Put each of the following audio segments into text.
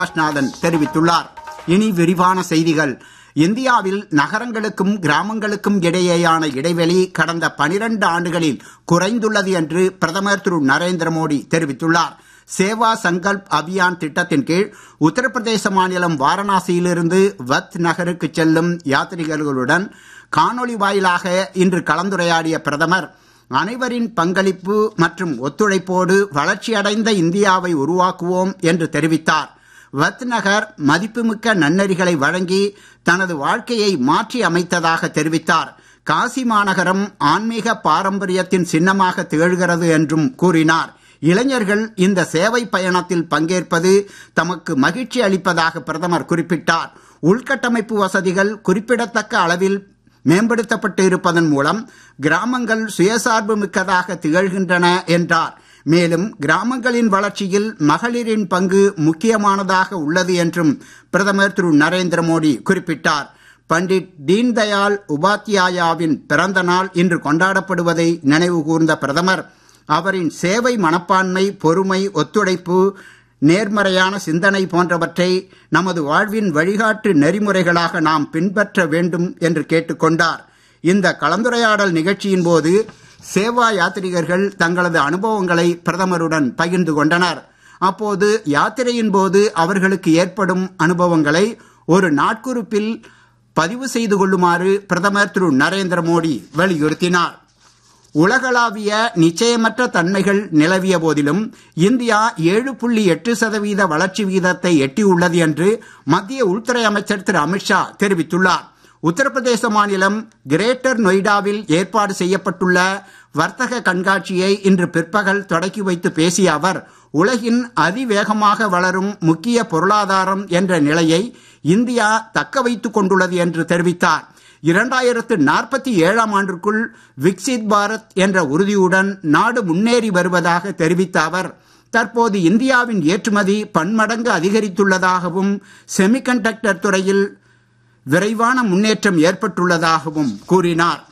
ராஜ்நாதன் தெரிவித்துள்ளார் இனி விரிவான செய்திகள் இந்தியாவில் நகரங்களுக்கும் கிராமங்களுக்கும் இடையேயான இடைவெளி கடந்த பனிரண்டு ஆண்டுகளில் குறைந்துள்ளது என்று பிரதமர் திரு நரேந்திர மோடி தெரிவித்துள்ளார் சேவா சங்கல்ப் அபியான் திட்டத்தின் கீழ் உத்தரப்பிரதேச மாநிலம் வாரணாசியிலிருந்து வத் நகருக்கு செல்லும் யாத்ரிகர்களுடன் காணொளி வாயிலாக இன்று கலந்துரையாடிய பிரதமர் அனைவரின் பங்களிப்பு மற்றும் ஒத்துழைப்போடு வளர்ச்சியடைந்த இந்தியாவை உருவாக்குவோம் என்று தெரிவித்தார் வத் நகர் மதிப்புமிக்க நன்னெறிகளை வழங்கி தனது வாழ்க்கையை மாற்றி அமைத்ததாக தெரிவித்தார் காசி மாநகரம் ஆன்மீக பாரம்பரியத்தின் சின்னமாக திகழ்கிறது என்றும் கூறினார் இளைஞர்கள் இந்த சேவை பயணத்தில் பங்கேற்பது தமக்கு மகிழ்ச்சி அளிப்பதாக பிரதமர் குறிப்பிட்டார் உள்கட்டமைப்பு வசதிகள் குறிப்பிடத்தக்க அளவில் மேம்படுத்தப்பட்டு இருப்பதன் மூலம் கிராமங்கள் சுயசார்பு மிக்கதாக திகழ்கின்றன என்றார் மேலும் கிராமங்களின் வளர்ச்சியில் மகளிரின் பங்கு முக்கியமானதாக உள்ளது என்றும் பிரதமர் திரு நரேந்திர மோடி குறிப்பிட்டார் பண்டிட் தீன்தயாள் உபாத்யாயாவின் பிறந்த நாள் இன்று கொண்டாடப்படுவதை நினைவு கூர்ந்த பிரதமர் அவரின் சேவை மனப்பான்மை பொறுமை ஒத்துழைப்பு நேர்மறையான சிந்தனை போன்றவற்றை நமது வாழ்வின் வழிகாட்டு நெறிமுறைகளாக நாம் பின்பற்ற வேண்டும் என்று கேட்டுக்கொண்டார் இந்த கலந்துரையாடல் நிகழ்ச்சியின் போது சேவா யாத்ரிகர்கள் தங்களது அனுபவங்களை பிரதமருடன் பகிர்ந்து கொண்டனர் அப்போது யாத்திரையின் போது அவர்களுக்கு ஏற்படும் அனுபவங்களை ஒரு நாட்குறிப்பில் பதிவு செய்து கொள்ளுமாறு பிரதமர் திரு நரேந்திர மோடி வலியுறுத்தினார் உலகளாவிய நிச்சயமற்ற தன்மைகள் நிலவிய போதிலும் இந்தியா ஏழு புள்ளி எட்டு சதவீத வளர்ச்சி வீதத்தை எட்டியுள்ளது என்று மத்திய உள்துறை அமைச்சர் திரு அமித்ஷா தெரிவித்துள்ளார் உத்தரப்பிரதேச மாநிலம் கிரேட்டர் நொய்டாவில் ஏற்பாடு செய்யப்பட்டுள்ள வர்த்தக கண்காட்சியை இன்று பிற்பகல் தொடக்கி வைத்து பேசிய அவர் உலகின் அதிவேகமாக வளரும் முக்கிய பொருளாதாரம் என்ற நிலையை இந்தியா தக்க வைத்துக் கொண்டுள்ளது என்று தெரிவித்தார் இரண்டாயிரத்து நாற்பத்தி ஏழாம் ஆண்டிற்குள் விக்சித் பாரத் என்ற உறுதியுடன் நாடு முன்னேறி வருவதாக தெரிவித்த அவர் தற்போது இந்தியாவின் ஏற்றுமதி பன்மடங்கு அதிகரித்துள்ளதாகவும் செமிகண்டக்டர் துறையில் விரைவான முன்னேற்றம் ஏற்பட்டுள்ளதாகவும் கூறினார்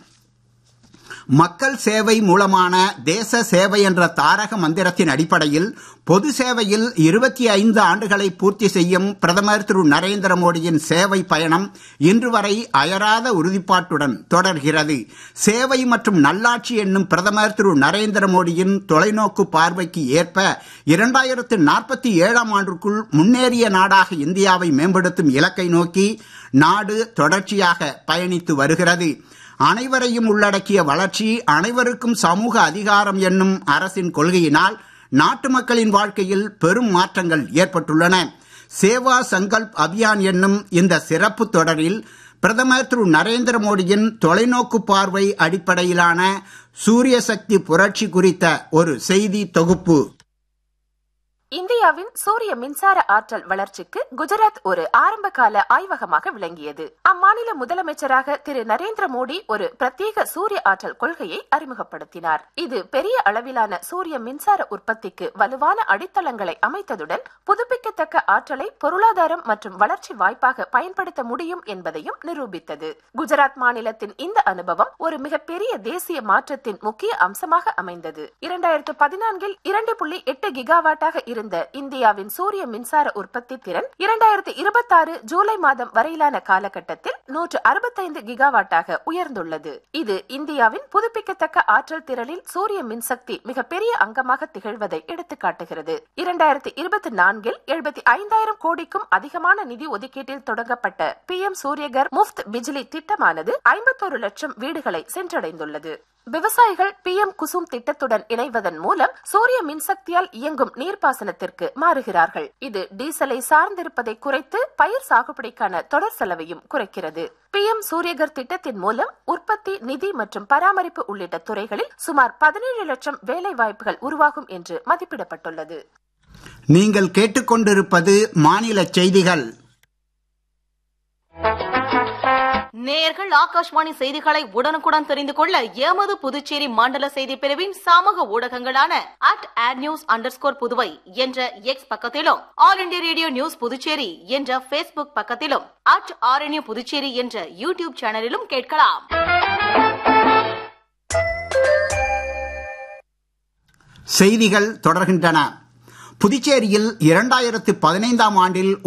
மக்கள் சேவை மூலமான தேச சேவை என்ற தாரக மந்திரத்தின் அடிப்படையில் பொது சேவையில் இருபத்தி ஐந்து ஆண்டுகளை பூர்த்தி செய்யும் பிரதமர் திரு நரேந்திர மோடியின் சேவை பயணம் இன்று வரை அயராத உறுதிப்பாட்டுடன் தொடர்கிறது சேவை மற்றும் நல்லாட்சி என்னும் பிரதமர் திரு நரேந்திர மோடியின் தொலைநோக்கு பார்வைக்கு ஏற்ப இரண்டாயிரத்து நாற்பத்தி ஏழாம் ஆண்டிற்குள் முன்னேறிய நாடாக இந்தியாவை மேம்படுத்தும் இலக்கை நோக்கி நாடு தொடர்ச்சியாக பயணித்து வருகிறது அனைவரையும் உள்ளடக்கிய வளர்ச்சி அனைவருக்கும் சமூக அதிகாரம் என்னும் அரசின் கொள்கையினால் நாட்டு மக்களின் வாழ்க்கையில் பெரும் மாற்றங்கள் ஏற்பட்டுள்ளன சேவா சங்கல்ப் அபியான் என்னும் இந்த சிறப்பு தொடரில் பிரதமர் திரு நரேந்திர மோடியின் தொலைநோக்கு பார்வை அடிப்படையிலான சூரிய சக்தி புரட்சி குறித்த ஒரு செய்தி தொகுப்பு இந்தியாவின் சூரிய மின்சார ஆற்றல் வளர்ச்சிக்கு குஜராத் ஒரு ஆரம்ப கால ஆய்வகமாக விளங்கியது அம்மாநில முதலமைச்சராக திரு நரேந்திர மோடி ஒரு பிரத்யேக சூரிய ஆற்றல் கொள்கையை அறிமுகப்படுத்தினார் இது பெரிய அளவிலான சூரிய மின்சார உற்பத்திக்கு வலுவான அடித்தளங்களை அமைத்ததுடன் புதுப்பிக்கத்தக்க ஆற்றலை பொருளாதாரம் மற்றும் வளர்ச்சி வாய்ப்பாக பயன்படுத்த முடியும் என்பதையும் நிரூபித்தது குஜராத் மாநிலத்தின் இந்த அனுபவம் ஒரு மிகப்பெரிய தேசிய மாற்றத்தின் முக்கிய அம்சமாக அமைந்தது இரண்டாயிரத்து பதினான்கில் இரண்டு புள்ளி எட்டு கிகாவாட்டாக இருந்த இந்தியாவின் சூரிய மின்சார உற்பத்தி திறன் இரண்டாயிரத்தி இருபத்தி ஆறு ஜூலை மாதம் வரையிலான காலகட்டத்தில் நூற்று அறுபத்தைந்து கிகாவாட்டாக உயர்ந்துள்ளது இது இந்தியாவின் புதுப்பிக்கத்தக்க ஆற்றல் திறனில் சூரிய மின்சக்தி மிகப்பெரிய அங்கமாக திகழ்வதை எடுத்துக்காட்டுகிறது இரண்டாயிரத்தி இருபத்தி நான்கில் எழுபத்தி ஐந்தாயிரம் கோடிக்கும் அதிகமான நிதி ஒதுக்கீட்டில் தொடங்கப்பட்ட பி எம் சூரியகர் முஃப்த் பிஜிலி திட்டமானது ஐம்பத்தோரு லட்சம் வீடுகளை சென்றடைந்துள்ளது விவசாயிகள் பி எம் குசும் திட்டத்துடன் இணைவதன் மூலம் சூரிய மின்சக்தியால் இயங்கும் நீர்ப்பாசனத்திற்கு மாறுகிறார்கள் இது டீசலை சார்ந்திருப்பதை குறைத்து பயிர் சாகுபடிக்கான தொடர் செலவையும் குறைக்கிறது பி எம் சூரியகர் திட்டத்தின் மூலம் உற்பத்தி நிதி மற்றும் பராமரிப்பு உள்ளிட்ட துறைகளில் சுமார் பதினேழு லட்சம் வேலை வாய்ப்புகள் உருவாகும் என்று மதிப்பிடப்பட்டுள்ளது நீங்கள் கேட்டுக்கொண்டிருப்பது மாநில செய்திகள் நேயர்கள் ஆகாஷ்வாணி செய்திகளை உடனுக்குடன் தெரிந்து கொள்ள எமது புதுச்சேரி மண்டல செய்தி பிரிவின் சமூக ஊடகங்களான அட் ஆட் நியூஸ் அண்டர் புதுவை என்ற எக்ஸ் பக்கத்திலும் all India radio news Puducherry என்ற பேஸ்புக் பக்கத்திலும் அட் ஆர்என்யூ புதுச்சேரி என்ற யூடியூப் சேனலிலும் கேட்கலாம் செய்திகள் தொடர்கின்றன புதுச்சேரியில் இரண்டாயிரத்து பதினைந்தாம் ஆண்டில்